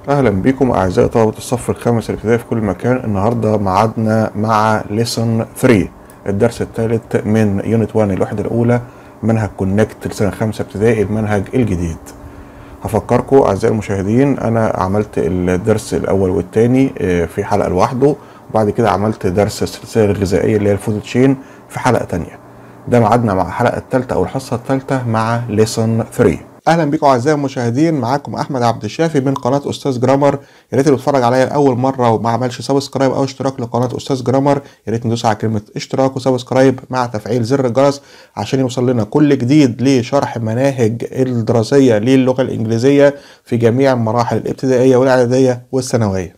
اهلا بكم اعزائي طلبه الصف الخامس الابتدائي في كل مكان النهارده ميعادنا مع ليسون 3 الدرس الثالث من يونت 1 الوحده الاولى منهج كونكت لسنه خامسه ابتدائي المنهج الجديد هفكركم اعزائي المشاهدين انا عملت الدرس الاول والثاني في حلقه لوحده وبعد كده عملت درس السلسله الغذائيه اللي هي الفود تشين في حلقه ثانيه ده ميعادنا مع الحلقه الثالثه او الحصه الثالثه مع ليسون 3 اهلا بكم اعزائي المشاهدين معاكم احمد عبد الشافي من قناه استاذ جرامر يا ريت اللي بيتفرج عليا لاول مره وما عملش سبسكرايب او اشتراك لقناه استاذ جرامر يا ريت ندوس على كلمه اشتراك وسبسكرايب مع تفعيل زر الجرس عشان يوصل لنا كل جديد لشرح مناهج الدراسيه للغه الانجليزيه في جميع المراحل الابتدائيه والاعداديه والثانويه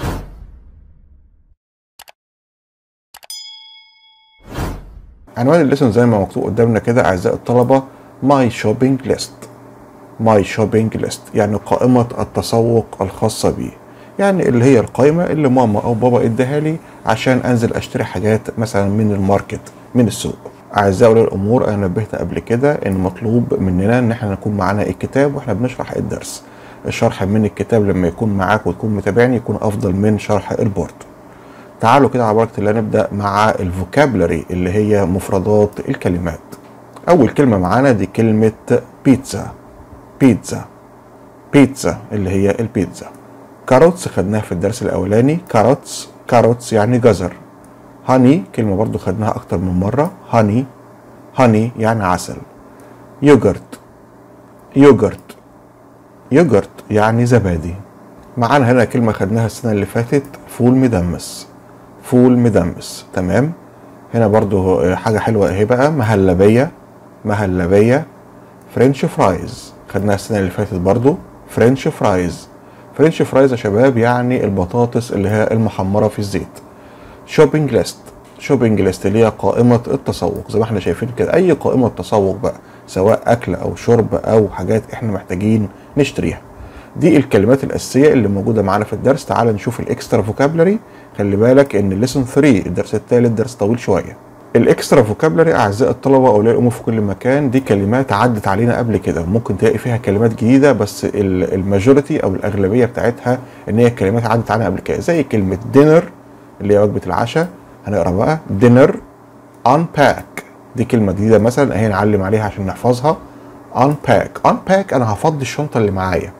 عنوان الليسون زي ما مكتوب قدامنا كده اعزائي الطلبه ماي شوبينج ليست ماي شوبينج ليست يعني قائمة التسوق الخاصة بي يعني اللي هي القائمة اللي ماما أو بابا اداها لي عشان أنزل أشتري حاجات مثلا من الماركت من السوق أعزائي أولي الأمور أنا نبهت قبل كده إن مطلوب مننا إن إحنا نكون معانا الكتاب وإحنا بنشرح الدرس الشرح من الكتاب لما يكون معاك وتكون متابعني يكون أفضل من شرح البورد تعالوا كده على بركة الله نبدأ مع الفوكابلري اللي هي مفردات الكلمات أول كلمة معانا دي كلمة بيتزا بيتزا بيتزا اللي هي البيتزا كاروتس خدناها في الدرس الاولاني كاروتس كاروتس يعني جزر هاني كلمه برضو خدناها اكتر من مره هاني هاني يعني عسل يوجرت يوجرت يوجرت يعني زبادي معانا هنا كلمه خدناها السنه اللي فاتت فول مدمس فول مدمس تمام هنا برضو حاجه حلوه اهي بقى مهلبيه مهلبيه فرنش فرايز خدناها السنه اللي فاتت برضو فرنش فرايز فرنش فرايز يا شباب يعني البطاطس اللي هي المحمره في الزيت شوبينج ليست شوبينج ليست اللي هي قائمه التسوق زي ما احنا شايفين كده اي قائمه تسوق بقى سواء اكل او شرب او حاجات احنا محتاجين نشتريها دي الكلمات الاساسيه اللي موجوده معانا في الدرس تعال نشوف الاكسترا فوكابلري خلي بالك ان الليسون 3 الدرس الثالث درس طويل شويه الاكسترا فوكابلري اعزائي الطلبه واولياء الامور في كل مكان دي كلمات عدت علينا قبل كده ممكن تلاقي فيها كلمات جديده بس الماجوريتي او الاغلبيه بتاعتها ان هي كلمات عدت علينا قبل كده زي كلمه دينر اللي هي وجبه العشاء هنقرا بقى دينر unpack دي كلمه جديده مثلا اهي نعلم عليها عشان نحفظها unpack unpack انا هفضي الشنطه اللي معايا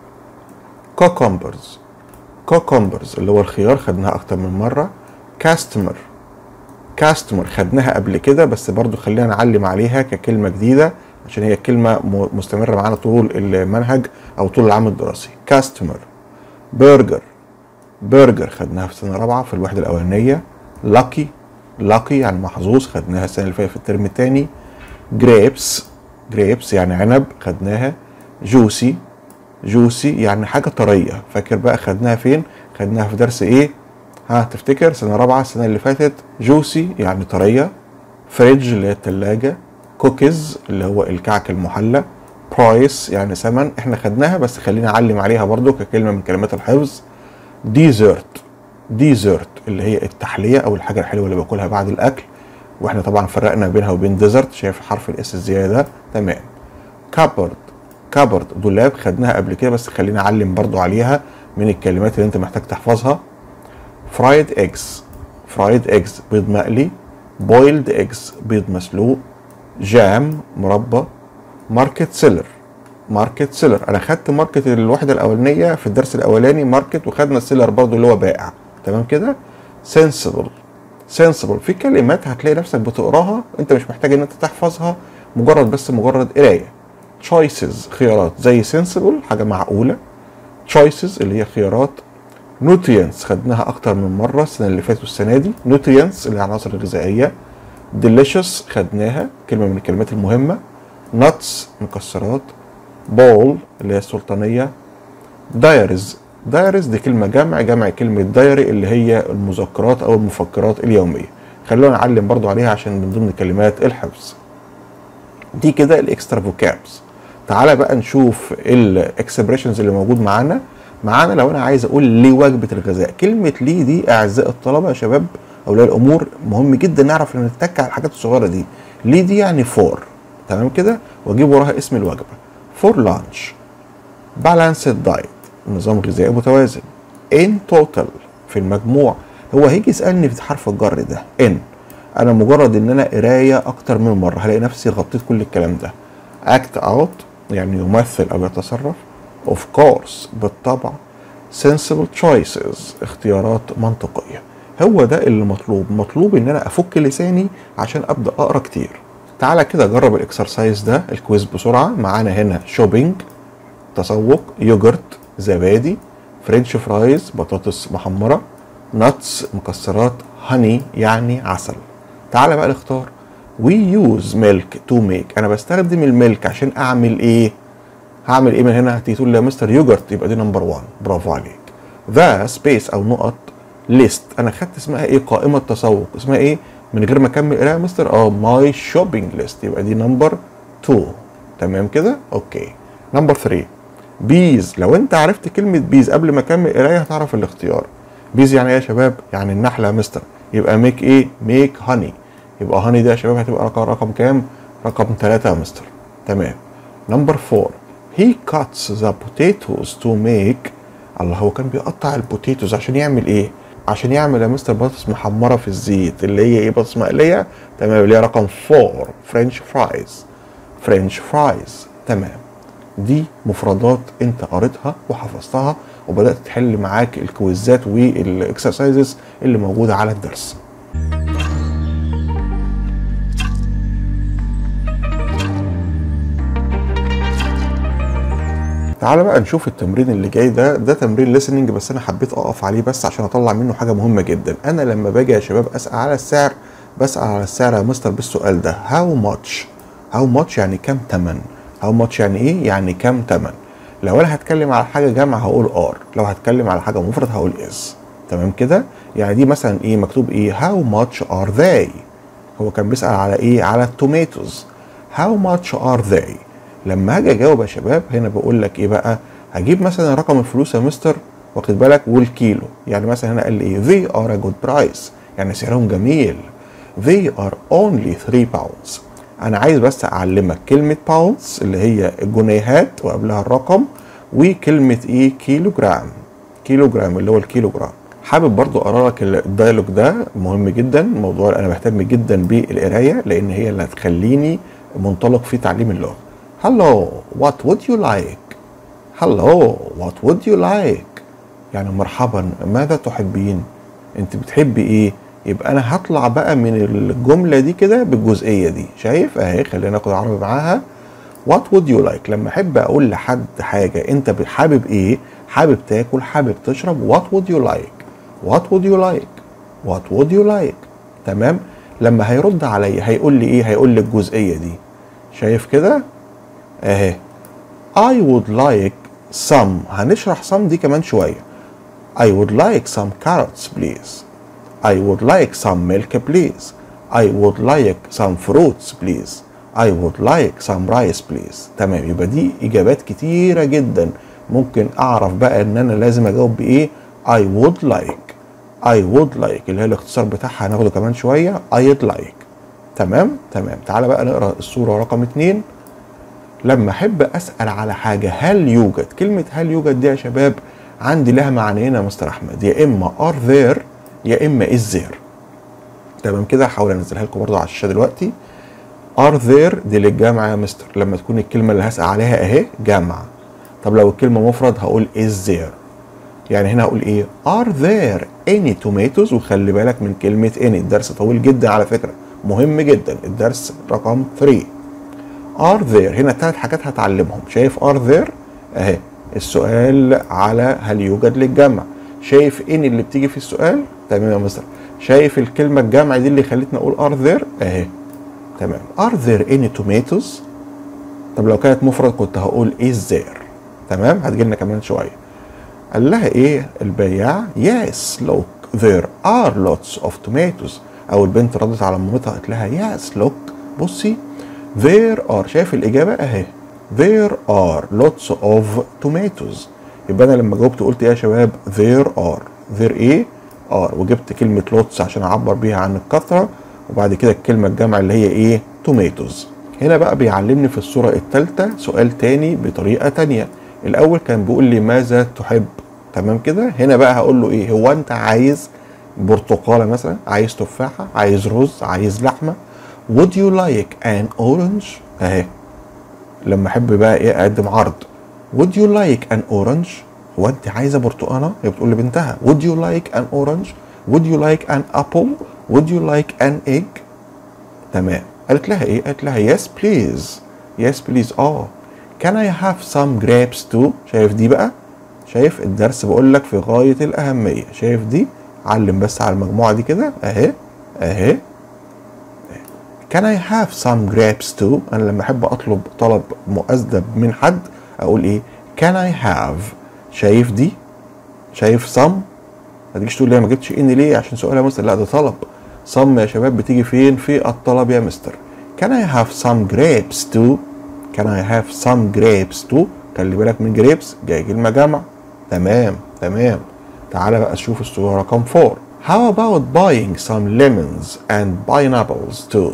كوكمبرز كوكمبرز اللي هو الخيار خدناها اكتر من مره كاستمر كاستمر خدناها قبل كده بس برضو خلينا نعلم عليها ككلمة جديدة عشان هي كلمة مستمرة معانا طول المنهج أو طول العام الدراسي كاستمر برجر برجر خدناها في السنة الرابعة في الوحدة الأولانية لاكي لاكي يعني محظوظ خدناها السنة اللي فاتت في الترم الثاني جريبس جريبس يعني عنب خدناها جوسي جوسي يعني حاجة طرية فاكر بقى خدناها فين خدناها في درس ايه ها تفتكر سنة رابعة السنة اللي فاتت جوسي يعني طرية فريدج اللي هي التلاجة كوكيز اللي هو الكعك المحلى برايس يعني ثمن احنا خدناها بس خلينا اعلم عليها برضو ككلمة من كلمات الحفظ ديزرت ديزرت اللي هي التحلية او الحاجة الحلوة اللي باكلها بعد الاكل واحنا طبعا فرقنا بينها وبين ديزرت شايف حرف الاس الزيادة تمام كابرد كابرد دولاب خدناها قبل كده بس خلينا اعلم برضو عليها من الكلمات اللي انت محتاج تحفظها فرايد ايجز فرايد ايجز بيض مقلي بويلد ايجز بيض مسلوق جام مربى ماركت سيلر ماركت سيلر انا خدت ماركت الوحده الاولانيه في الدرس الاولاني ماركت وخدنا السيلر برضو اللي هو بائع تمام كده سنسبل سنسبل في كلمات هتلاقي نفسك بتقراها انت مش محتاج ان انت تحفظها مجرد بس مجرد قرايه choices خيارات زي سنسبل حاجه معقوله choices اللي هي خيارات نوتريانتس خدناها اكتر من مره السنه اللي فاتت والسنه دي نوتريانتس اللي هي العناصر الغذائيه ديليشس خدناها كلمه من الكلمات المهمه نتس مكسرات بول اللي هي السلطانيه دايرز دايرز دي كلمه جمع جمع كلمه دايري اللي هي المذكرات او المفكرات اليوميه خلونا نعلم برضو عليها عشان من ضمن كلمات الحفظ دي كده الاكسترا فوكابس تعالى بقى نشوف الاكسبريشنز اللي موجود معانا معانا لو انا عايز اقول ليه وجبه الغذاء كلمه ليه دي اعزائي الطلبه يا شباب اولياء الامور مهم جدا نعرف ان نتك على الحاجات الصغيره دي ليه دي يعني فور تمام كده واجيب وراها اسم الوجبه فور لانش بالانسد دايت نظام غذائي متوازن in total في المجموع هو هيجي يسالني في حرف الجر ده in انا مجرد ان انا قرايه اكتر من مره هلاقي نفسي غطيت كل الكلام ده act out يعني يمثل او يتصرف of course بالطبع sensible choices اختيارات منطقيه هو ده اللي مطلوب مطلوب ان انا افك لساني عشان ابدا اقرا كتير تعالى كده جرب الاكسرسايز ده الكويز بسرعه معانا هنا شوبينج تسوق يوجرت زبادي فرنش فرايز بطاطس محمره نتس مكسرات هاني يعني عسل تعالى بقى نختار وي يوز ميلك تو ميك انا بستخدم الميلك عشان اعمل ايه هعمل ايه من هنا هتيجي تقول لي يا مستر يوجرت يبقى دي نمبر 1 برافو عليك ذا سبيس او نقط ليست انا خدت اسمها ايه قائمه تسوق اسمها ايه من غير ما اكمل قرايه يا مستر اه ماي شوبينج ليست يبقى دي نمبر 2 تمام كده اوكي نمبر 3 بيز لو انت عرفت كلمه بيز قبل ما اكمل قرايه هتعرف الاختيار بيز يعني ايه يا شباب يعني النحله يا مستر يبقى ميك ايه ميك هاني يبقى هاني ده يا شباب هتبقى رقم رقم كام رقم 3 يا مستر تمام نمبر 4 he cuts the potatoes to make الله هو كان بيقطع البوتيتوز عشان يعمل ايه عشان يعمل يا مستر بطاطس محمره في الزيت اللي هي ايه بطاطس مقليه تمام اللي هي رقم 4 فرنش فرايز فرنش فرايز تمام دي مفردات انت قريتها وحفظتها وبدات تحل معاك الكويزات والاكسرسايزز اللي موجوده على الدرس تعالى بقى نشوف التمرين اللي جاي ده ده تمرين ليسننج بس انا حبيت اقف عليه بس عشان اطلع منه حاجه مهمه جدا انا لما باجي يا شباب اسال على السعر بسال على السعر يا مستر بالسؤال ده هاو ماتش هاو ماتش يعني كام تمن هاو ماتش يعني ايه يعني كام تمن لو انا هتكلم على حاجه جمع هقول ار لو هتكلم على حاجه مفرد هقول از تمام كده يعني دي مثلا ايه مكتوب ايه هاو ماتش ار ذي هو كان بيسال على ايه على التوميتوز هاو ماتش ار ذي لما هاجي اجاوب يا شباب هنا بقول لك ايه بقى هجيب مثلا رقم الفلوس يا مستر واخد بالك والكيلو يعني مثلا هنا قال لي ايه they are a good price يعني سعرهم جميل they are only 3 pounds انا عايز بس اعلمك كلمه باوندز اللي هي الجنيهات وقبلها الرقم وكلمه ايه كيلو جرام كيلو جرام اللي هو الكيلو جرام حابب برضو اقرا لك الدايلوج ده مهم جدا موضوع انا بهتم جدا بالقرايه لان هي اللي هتخليني منطلق في تعليم اللغه Hello, what would you like? Hello, what would you like? يعني مرحبا ماذا تحبين؟ انت بتحبي ايه؟ يبقى انا هطلع بقى من الجملة دي كده بالجزئية دي شايف اهي خلينا ناخد عربي معاها what would you like لما احب اقول لحد حاجة انت حابب ايه؟ حابب تاكل حابب تشرب what would you like? what would you like? what would you like? تمام؟ لما هيرد عليا هيقول لي ايه؟ هيقول لي الجزئية دي شايف كده؟ اهي I would like some هنشرح some دي كمان شوية I would like some carrots please I would like some milk please I would like some fruits please I would like some rice please تمام يبقى دي إجابات كتيرة جدا ممكن أعرف بقى إن أنا لازم أجاوب بإيه I would like I would like اللي هي الاختصار بتاعها هناخده كمان شوية I'd like تمام تمام تعالى بقى نقرا الصورة رقم اتنين لما احب اسال على حاجه هل يوجد كلمه هل يوجد دي يا شباب عندي لها معنيين يا مستر احمد يا اما ار ذير يا اما از ذير تمام كده هحاول انزلها لكم برضو على الشاشه دلوقتي ار ذير دي للجامعه يا مستر لما تكون الكلمه اللي هسال عليها اهي جامعه طب لو الكلمه مفرد هقول از ذير يعني هنا هقول ايه ار ذير اني توميتوز وخلي بالك من كلمه اني الدرس طويل جدا على فكره مهم جدا الدرس رقم 3 ار ذير هنا ثلاث حاجات هتعلمهم شايف ار ذير اهي السؤال على هل يوجد للجمع شايف ان اللي بتيجي في السؤال تمام يا مستر شايف الكلمه الجمع دي اللي خلتني اقول ار ذير اهي تمام ار ذير اني توميتوز طب لو كانت مفرد كنت هقول از ذير تمام هتجي لنا كمان شويه قال لها ايه البياع يس لوك there are lots of tomatoes او البنت ردت على مامتها قالت لها yes look بصي there are شايف الإجابة أهي there are lots of tomatoes يبقى أنا لما جاوبت قلت إيه يا شباب there are there إيه are وجبت كلمة lots عشان أعبر بيها عن الكثرة وبعد كده الكلمة الجمع اللي هي إيه tomatoes هنا بقى بيعلمني في الصورة الثالثة سؤال تاني بطريقة تانية الاول كان بيقول لي ماذا تحب تمام كده هنا بقى هقول له ايه هو انت عايز برتقاله مثلا عايز تفاحه عايز رز عايز لحمه would you like an orange اهي لما احب بقى ايه اقدم عرض would you like an orange هو انت عايزه برتقاله هي بتقول لبنتها would you like an orange would you like an apple would you like an egg تمام قالت لها ايه قالت لها yes please yes please اه can I have some grapes too شايف دي بقى شايف الدرس بقول لك في غايه الاهميه شايف دي علم بس على المجموعه دي كده اهي اهي can I have some grapes too انا لما احب اطلب طلب مؤدب من حد اقول ايه can I have شايف دي شايف some ما تجيش تقول لي ما جبتش ان ليه عشان سؤال يا مستر لا ده طلب some يا شباب بتيجي فين في الطلب يا مستر can I have some grapes too can I have some grapes too خلي بالك من grapes جاي كلمه جمع تمام تمام تعالى بقى نشوف الصوره رقم 4 how about buying some lemons and pineapples too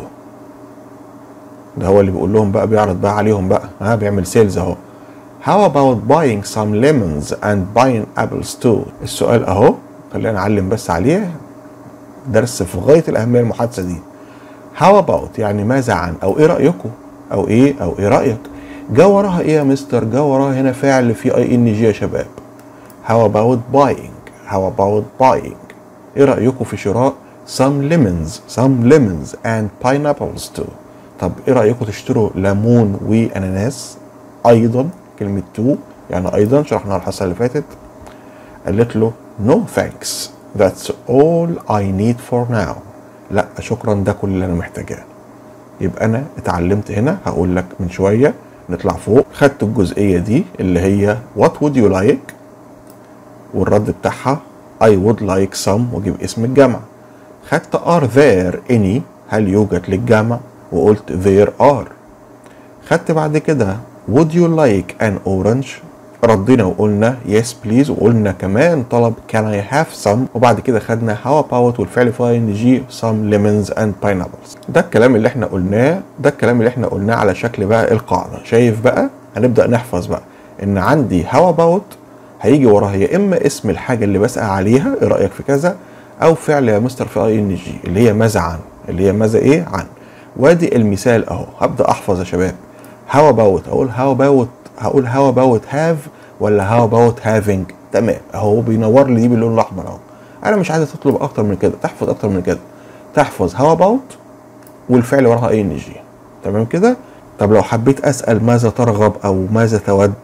ده هو اللي بيقول لهم بقى بيعرض بقى عليهم بقى ها بيعمل سيلز اهو How about buying some lemons and pineapples too السؤال اهو خلينا نعلم بس عليه درس في غاية الأهمية المحادثة دي How about يعني ماذا عن أو إيه رأيكم أو إيه أو إيه رأيك جا وراها إيه يا مستر جا وراها هنا فعل في أي إن جي يا شباب How about buying How about buying إيه رأيكم في شراء some lemons some lemons and pineapples too طب ايه رايكم تشتروا ليمون واناناس ايضا كلمه تو يعني ايضا شرحناها الحصه اللي فاتت قالت له no thanks that's all I need for now لا شكرا ده كل اللي انا محتاجاه يبقى انا اتعلمت هنا هقول لك من شويه نطلع فوق خدت الجزئيه دي اللي هي what would you like والرد بتاعها I would like some واجيب اسم الجامعه خدت are there any هل يوجد للجامعه وقلت there are خدت بعد كده would you like an orange ردينا وقلنا yes please وقلنا كمان طلب can I have some وبعد كده خدنا how about والفعل في ان جي some lemons and pineapples ده الكلام اللي احنا قلناه ده الكلام اللي احنا قلناه على شكل بقى القاعدة شايف بقى هنبدأ نحفظ بقى ان عندي how about هيجي وراها يا اما اسم الحاجة اللي بسأل عليها ايه رأيك في كذا او فعل يا مستر في اي ان جي اللي هي ماذا عن اللي هي ماذا ايه عن وادي المثال اهو هبدا احفظ يا شباب هاو اباوت اقول هاو اباوت هقول هاو اباوت هاف ولا هاو اباوت هافينج تمام اهو بينور لي دي باللون الاحمر اهو انا مش عايز تطلب اكتر من كده تحفظ اكتر من كده تحفظ هاو اباوت والفعل وراها اي ان جي تمام كده طب لو حبيت اسال ماذا ترغب او ماذا تود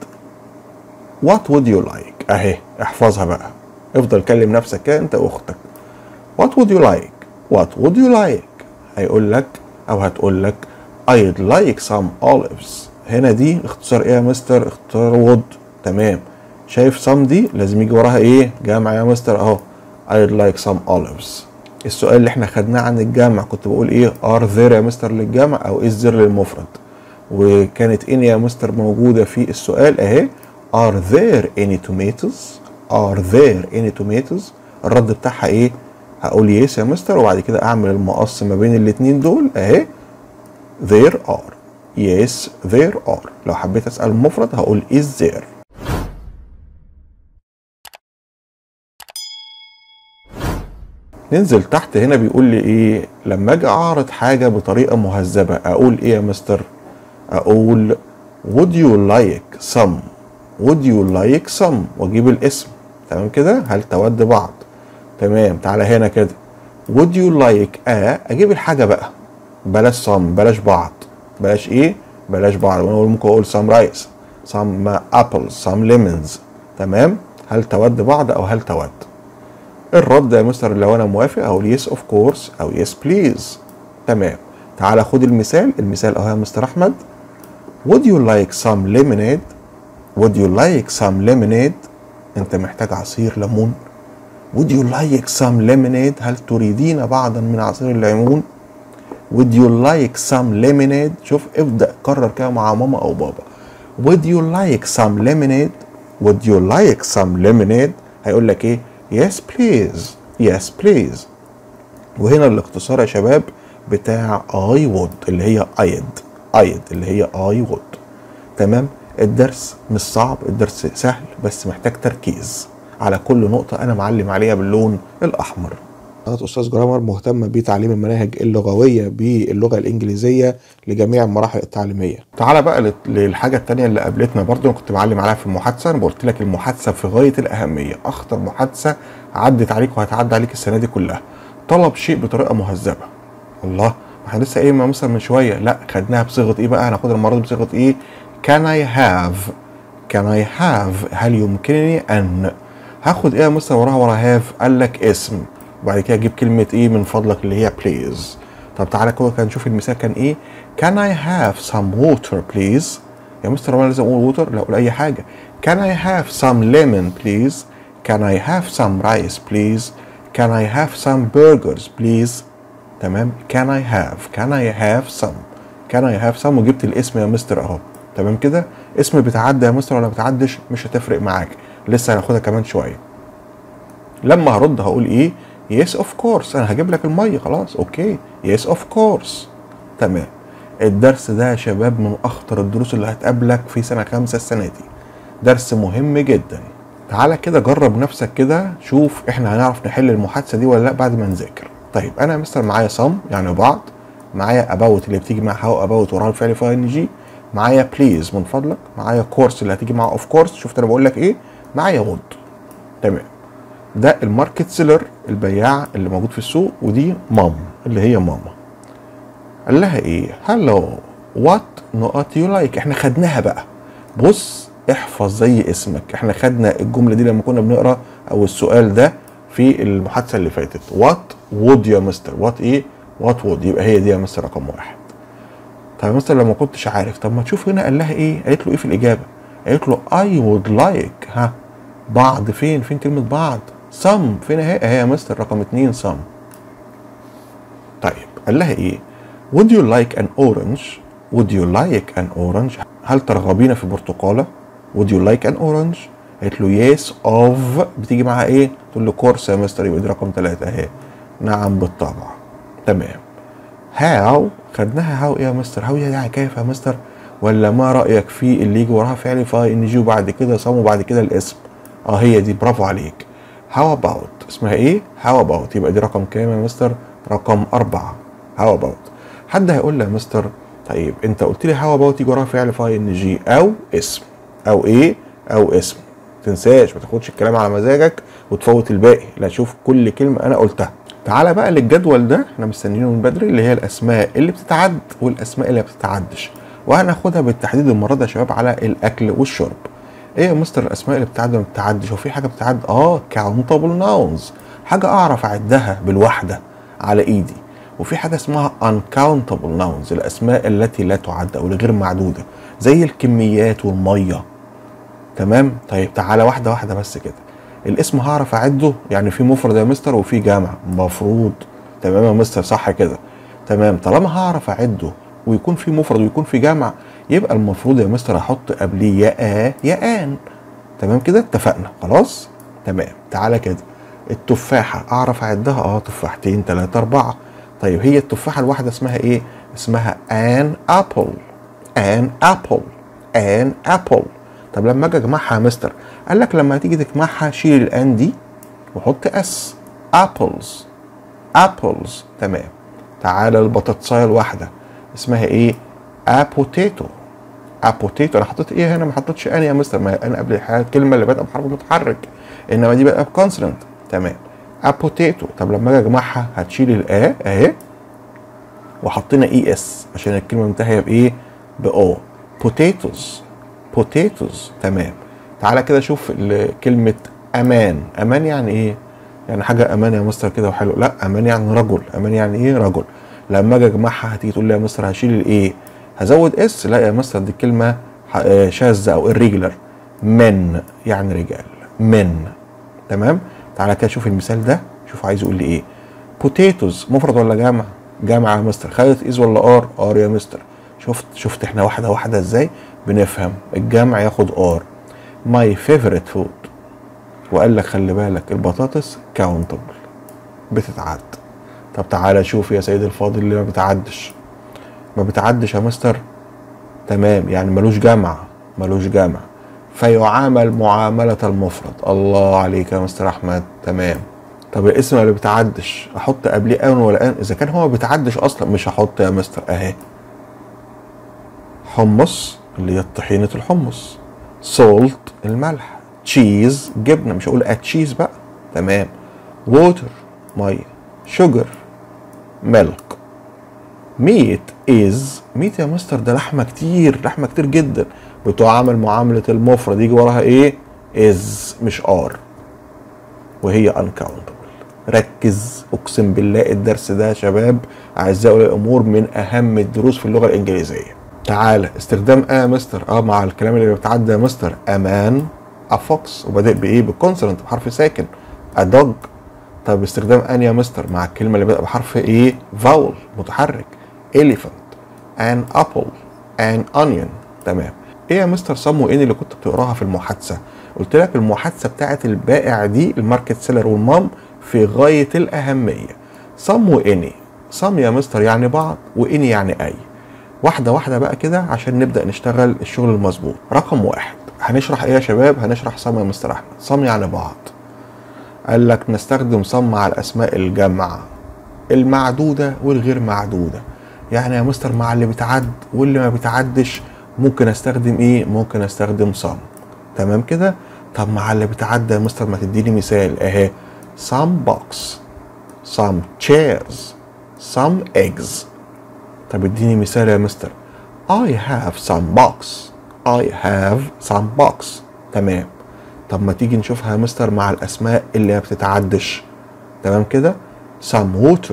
وات وود يو لايك اهي احفظها بقى افضل كلم نفسك كده انت واختك وات وود يو لايك وات وود يو لايك هيقول لك او هتقول لك I'd like some olives هنا دي اختصار ايه يا مستر اختصار وود تمام شايف some دي لازم يجي وراها ايه جامع يا مستر اهو I'd like some olives السؤال اللي احنا خدناه عن الجامع كنت بقول ايه are there يا مستر للجامع او is there للمفرد وكانت ان يا مستر موجوده في السؤال اهي are there any tomatoes are there any tomatoes الرد بتاعها ايه هقول يس يا مستر وبعد كده اعمل المقص ما بين الاتنين دول اهي there are yes there are لو حبيت اسال مفرد هقول is there ننزل تحت هنا بيقول لي ايه لما اجي اعرض حاجه بطريقه مهذبه اقول ايه يا مستر اقول would you like some would you like some واجيب الاسم تمام كده هل تود بعض تمام تعالى هنا كده would you like a اجيب الحاجه بقى بلاش some بلاش بعض بلاش ايه بلاش بعض وانا ممكن اقول some rice some apples some lemons تمام هل تود بعض او هل تود الرد يا مستر لو انا موافق اقول yes of course او yes please تمام تعالى خد المثال المثال اهو يا مستر احمد would you like some lemonade would you like some lemonade انت محتاج عصير ليمون would you like some lemonade هل تريدين بعضا من عصير الليمون would you like some lemonade شوف ابدأ كرر كده مع ماما او بابا would you like some lemonade would you like some lemonade هيقول لك ايه yes please yes please وهنا الاختصار يا شباب بتاع I would اللي هي I'd I'd اللي هي I would تمام الدرس مش صعب الدرس سهل بس محتاج تركيز على كل نقطة أنا معلم عليها باللون الأحمر قناة أستاذ جرامر مهتمة بتعليم المناهج اللغوية باللغة الإنجليزية لجميع المراحل التعليمية. تعالى بقى لل- للحاجة التانية اللي قابلتنا برضو أنا كنت معلم عليها في المحادثة أنا قلت لك المحادثة في غاية الأهمية أخطر محادثة عدت عليك وهتعدي عليك السنة دي كلها. طلب شيء بطريقة مهذبة. الله ما احنا لسه قايل مثلا من شوية لا خدناها بصيغة إيه بقى هناخدها المرة دي بصيغة إيه؟ Can I have Can I have هل يمكنني أن هاخد ايه يا مستر وراها ورا هاف قال لك اسم وبعد كده اجيب كلمه ايه من فضلك اللي هي بليز طب تعالى كده كده نشوف المثال كان ايه can I have some water please يا مستر وانا لازم اقول ووتر لا اقول اي حاجه can I have some lemon please can I have some rice please can I have some burgers please تمام can I have can I have some can I have some وجبت الاسم يا مستر اهو تمام كده اسم بتعدي يا مستر ولا ما بتعدش مش هتفرق معاك لسه هناخدها كمان شويه لما هرد هقول ايه يس اوف كورس انا هجيب لك الميه خلاص اوكي يس اوف كورس تمام الدرس ده يا شباب من اخطر الدروس اللي هتقابلك في سنه خمسة السنه دي درس مهم جدا تعالى كده جرب نفسك كده شوف احنا هنعرف نحل المحادثه دي ولا لا بعد ما نذاكر طيب انا يا مستر معايا صم يعني بعض معايا اباوت اللي بتيجي مع هاو اباوت وراها الفعل في ان جي معايا بليز من فضلك معايا كورس اللي هتيجي مع اوف كورس شفت انا بقول لك ايه معايا وود تمام ده الماركت سيلر البياع اللي موجود في السوق ودي مام اللي هي ماما قال لها ايه هلو وات نقط يو لايك احنا خدناها بقى بص احفظ زي اسمك احنا خدنا الجمله دي لما كنا بنقرا او السؤال ده في المحادثه اللي فاتت وات وود يا مستر وات ايه وات وود يبقى هي دي يا مستر رقم واحد طب يا مستر لو ما كنتش عارف طب ما تشوف هنا قال لها ايه قالت له ايه في الاجابه قالت له اي وود لايك ها بعض فين فين كلمه بعض some فين اهي اهي يا مستر رقم اتنين some طيب قال لها ايه would you like an orange would you like an orange هل ترغبين في برتقاله would you like an orange قالت له yes of بتيجي معاها ايه تقول له كورس يا مستر يبقى دي رقم ثلاثة اهي نعم بالطبع تمام هاو خدناها هاو ايه يا مستر هاو يعني كيف يا مستر ولا ما رايك في اللي يجي وراها فعل فاي ان جي وبعد كده صم وبعد كده الاسم اه هي دي برافو عليك هاو اباوت اسمها ايه هاو اباوت يبقى دي رقم كام يا مستر رقم أربعة هاو اباوت حد هيقول لي يا مستر طيب انت قلت لي هاو اباوت يجي وراها فعل فاي ان جي او اسم او ايه او اسم تنساش ما تاخدش الكلام على مزاجك وتفوت الباقي لا شوف كل كلمه انا قلتها تعالى بقى للجدول ده احنا مستنيينه من بدري اللي هي الاسماء اللي بتتعد والاسماء اللي ما بتتعدش وهناخدها بالتحديد المره دي يا شباب على الاكل والشرب ايه يا مستر الاسماء اللي بتتعد وما بتتعدش هو في حاجه بتتعد اه كاونتابل ناونز حاجه اعرف اعدها بالوحده على ايدي وفي حاجه اسمها uncountable nouns الاسماء التي لا تعد او الغير معدوده زي الكميات والميه تمام طيب تعالى واحده واحده بس كده الاسم هعرف اعده يعني في مفرد يا مستر وفي جمع مفروض تمام يا مستر صح كده تمام طالما هعرف اعده ويكون في مفرد ويكون في جمع يبقى المفروض يا مستر احط قبليه يا آ يا ان تمام كده اتفقنا خلاص تمام تعالى كده التفاحة أعرف أعدها أه تفاحتين تلاتة أربعة طيب هي التفاحة الواحدة اسمها إيه؟ اسمها an apple an apple an apple طب لما أجي أجمعها يا مستر قال لك لما تيجي تجمعها شيل الان دي وحط اس apples apples تمام تعالى البطاطساية الواحدة اسمها إيه؟ a potato a potato أنا حطيت إيه هنا ما حطيتش أنا يا مستر ما أنا قبل الكلمة اللي بدأ بحرف متحرك إنما دي بقى بكونسونانت تمام a potato طب لما اجي اجمعها هتشيل الا اهي وحطينا اي اس عشان الكلمه منتهيه بايه باو potatoes potatoes تمام تعالى كده شوف كلمه امان امان يعني ايه يعني حاجه امان يا مستر كده وحلو لا امان يعني رجل امان يعني ايه رجل لما اجي اجمعها هتيجي تقول لي يا مستر هشيل الايه هزود اس لا يا مستر دي كلمه شاذه او irregular من يعني رجال من تمام تعالى كده شوف المثال ده شوف عايز يقول لي ايه بوتيتوز مفرد ولا جمع جمع يا مستر خدت از ولا ار ار يا مستر شفت شفت احنا واحده واحده ازاي بنفهم الجمع ياخد ار ماي فيفورت فود وقال لك خلي بالك البطاطس كاونتبل بتتعد طب تعالى شوف يا سيدي الفاضل اللي ما بتعدش ما بتعدش يا مستر تمام يعني ملوش جمع ملوش جمع فيعامل معاملة المفرد الله عليك يا مستر أحمد تمام طب الاسم اللي بيتعدش احط قبليه ان ولا ان اذا كان هو ما بيتعدش اصلا مش هحط يا مستر اهي حمص اللي هي طحينة الحمص سولت الملح تشيز جبنة مش هقول تشيز بقى تمام ووتر مية شوجر ميلك ميت از ميت يا مستر ده لحمة كتير لحمة كتير جدا بتعامل معاملة المفرد يجي وراها ايه از مش ار وهي uncountable ركز اقسم بالله الدرس ده يا شباب اعزائي اولياء الامور من اهم الدروس في اللغه الانجليزيه تعالى استخدام اه مستر اه مع الكلام اللي بيتعدى يا مستر امان افوكس وبادئ بايه بالكونسونانت بحرف ساكن ادوج طب استخدام ان يا مستر مع الكلمه اللي بدأ بحرف ايه فاول متحرك elephant an apple an onion تمام ايه يا مستر صم وان اللي كنت بتقراها في المحادثه قلت لك المحادثه بتاعت البائع دي الماركت سيلر والمام في غايه الاهميه صم واني صم يا مستر يعني بعض واني يعني اي واحده واحده بقى كده عشان نبدا نشتغل الشغل المظبوط رقم واحد هنشرح ايه يا شباب هنشرح صم يا مستر احمد صم يعني بعض قال لك نستخدم صم مع الاسماء الجمع المعدوده والغير معدوده يعني يا مستر مع اللي بيتعد واللي ما بيتعدش ممكن استخدم ايه ممكن استخدم صم تمام كده طب مع اللي بيتعدى يا مستر ما تديني مثال اهي some box some chairs some eggs طب اديني مثال يا مستر I have some box I have some box تمام طب ما تيجي نشوفها يا مستر مع الاسماء اللي ما بتتعدش تمام كده some water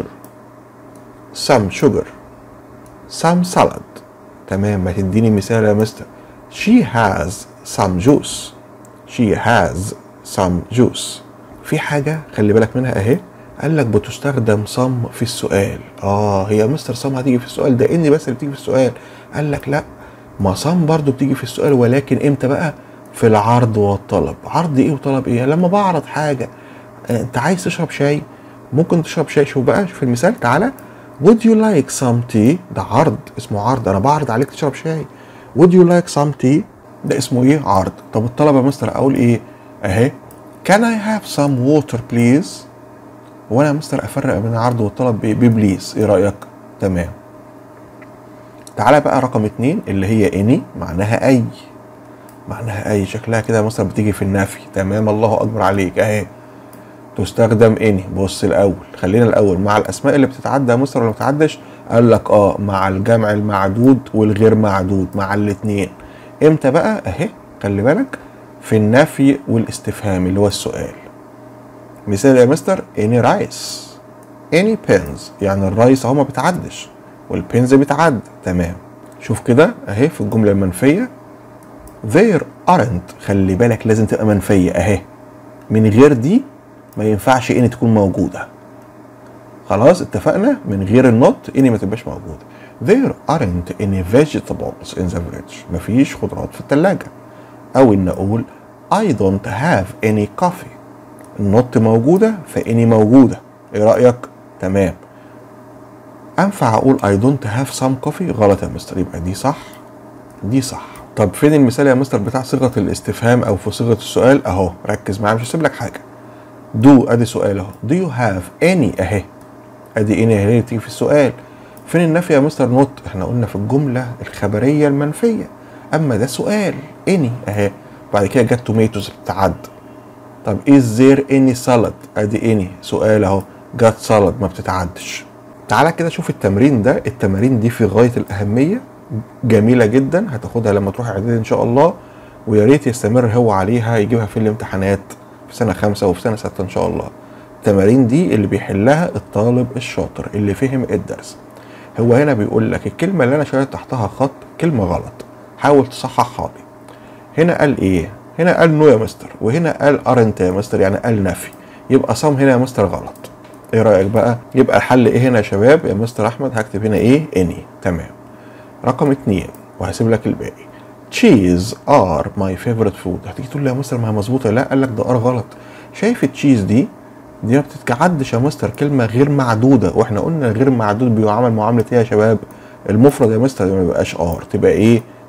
some sugar some salad تمام ما تديني مثال يا مستر she has some juice she has some juice في حاجة خلي بالك منها اهي قال لك بتستخدم صم في السؤال اه هي مستر صم هتيجي في السؤال ده اني بس اللي بتيجي في السؤال قال لك لا ما صم برضو بتيجي في السؤال ولكن امتى بقى في العرض والطلب عرض ايه وطلب ايه لما بعرض حاجة انت عايز تشرب شاي ممكن تشرب شاي شوف بقى شوف المثال تعالى would you like some tea ده عرض اسمه عرض انا بعرض عليك تشرب شاي would you like some tea ده اسمه ايه عرض طب الطلب يا مستر اقول ايه اهي can I have some water please وانا يا مستر افرق بين العرض والطلب بايه ببليز ايه رايك تمام تعالى بقى رقم اتنين اللي هي اني معناها اي معناها اي شكلها كده مثلا بتيجي في النفي تمام الله اكبر عليك اهي تستخدم اني بص الاول خلينا الاول مع الاسماء اللي بتتعدى يا مستر ولا ما بتتعدش قال لك اه مع الجمع المعدود والغير معدود مع الاثنين امتى بقى اهي خلي بالك في النفي والاستفهام اللي هو السؤال مثال يا مستر اني رايس اني بينز يعني الرايس اهو ما بتعدش والبينز بتعد تمام شوف كده اهي في الجمله المنفيه there aren't خلي بالك لازم تبقى منفيه اهي من غير دي ما ينفعش اني تكون موجوده خلاص اتفقنا من غير النوت اني ما تبقاش موجوده there aren't any vegetables in the fridge مفيش خضروات في الثلاجه او ان اقول I don't have any coffee النوت موجوده فاني موجوده ايه رايك تمام انفع اقول I don't have some coffee غلط يا مستر يبقى دي صح دي صح طب فين المثال يا مستر بتاع صيغه الاستفهام او في صيغه السؤال اهو ركز معايا مش هسيب لك حاجه دو ادي سؤال اهو do you have any اهي ادي اني اهي تيجي في السؤال فين النفي يا مستر نوت احنا قلنا في الجمله الخبريه المنفيه اما ده سؤال اني اهي بعد كده جت توميتوز بتعد طب is there any salad ادي اني سؤال اهو جت سالاد ما بتتعدش تعالى كده شوف التمرين ده التمارين دي في غايه الاهميه جميله جدا هتاخدها لما تروح اعدادي ان شاء الله ويا ريت يستمر هو عليها يجيبها في الامتحانات في سنه خمسه وفي سنه سته ان شاء الله التمارين دي اللي بيحلها الطالب الشاطر اللي فهم الدرس هو هنا بيقول لك الكلمه اللي انا شايل تحتها خط كلمه غلط حاول تصححها لي هنا قال ايه هنا قال نو يا مستر وهنا قال ارنت يا مستر يعني قال نفي يبقى صم هنا يا مستر غلط ايه رايك بقى يبقى الحل ايه هنا يا شباب يا مستر احمد هكتب هنا ايه اني تمام رقم اتنين وهسيب لك الباقي تشيز ار ماي فيفورت فود هتيجي تقول لي يا مستر ما هي مظبوطه لا قال لك ده ار غلط شايف التشيز دي دي ما بتتعدش يا مستر كلمه غير معدوده واحنا قلنا غير معدود بيعامل معامله ايه يا شباب المفرد يا مستر ما بيبقاش ار تبقى ايه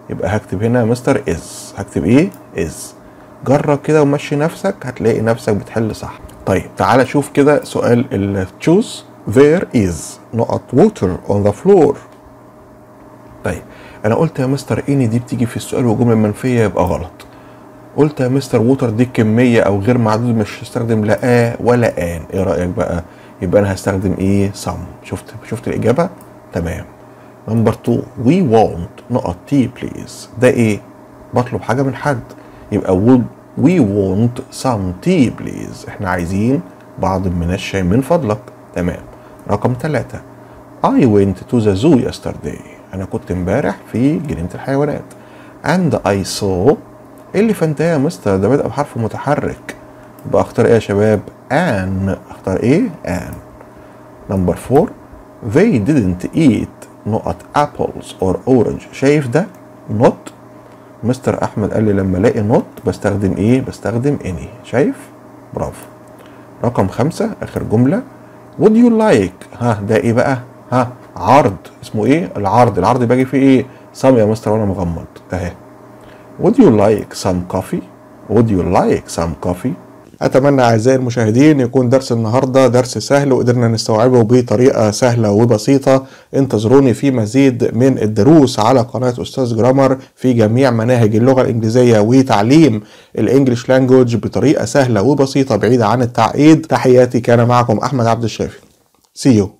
يبقى هكتب هنا مستر از هكتب ايه از جرب كده ومشي نفسك هتلاقي نفسك بتحل صح طيب تعالى شوف كده سؤال ال choose there is نقط water on the floor طيب انا قلت يا مستر اني دي بتيجي في السؤال والجمله المنفيه يبقى غلط قلت يا مستر ووتر دي كميه او غير معدود مش هستخدم لا آ ولا ان ايه رايك بقى يبقى انا هستخدم ايه some شفت شفت الاجابه تمام نمبر 2 we want نقط تي بليز ده ايه بطلب حاجه من حد يبقى would we want some tea please احنا عايزين بعض من الشاي من فضلك تمام رقم ثلاثة I went to the zoo yesterday أنا كنت امبارح في جنينة الحيوانات and I saw اللي فانتهى يا مستر ده بدأ بحرف متحرك يبقى اختار ايه يا شباب an اختار ايه an نمبر 4 they didn't eat نقط apples or orange شايف ده not مستر احمد قال لي لما الاقي نوت بستخدم ايه بستخدم اني شايف برافو رقم خمسة اخر جملة would you like ها ده ايه بقى ها عرض اسمه ايه العرض العرض باجي فيه ايه سام يا مستر وانا مغمض اهي would you like some coffee would you like some coffee أتمنى أعزائي المشاهدين يكون درس النهاردة درس سهل وقدرنا نستوعبه بطريقة سهلة وبسيطة انتظروني في مزيد من الدروس على قناة أستاذ جرامر في جميع مناهج اللغة الإنجليزية وتعليم الإنجليش لانجوج بطريقة سهلة وبسيطة بعيدة عن التعقيد تحياتي كان معكم أحمد عبد الشافي See you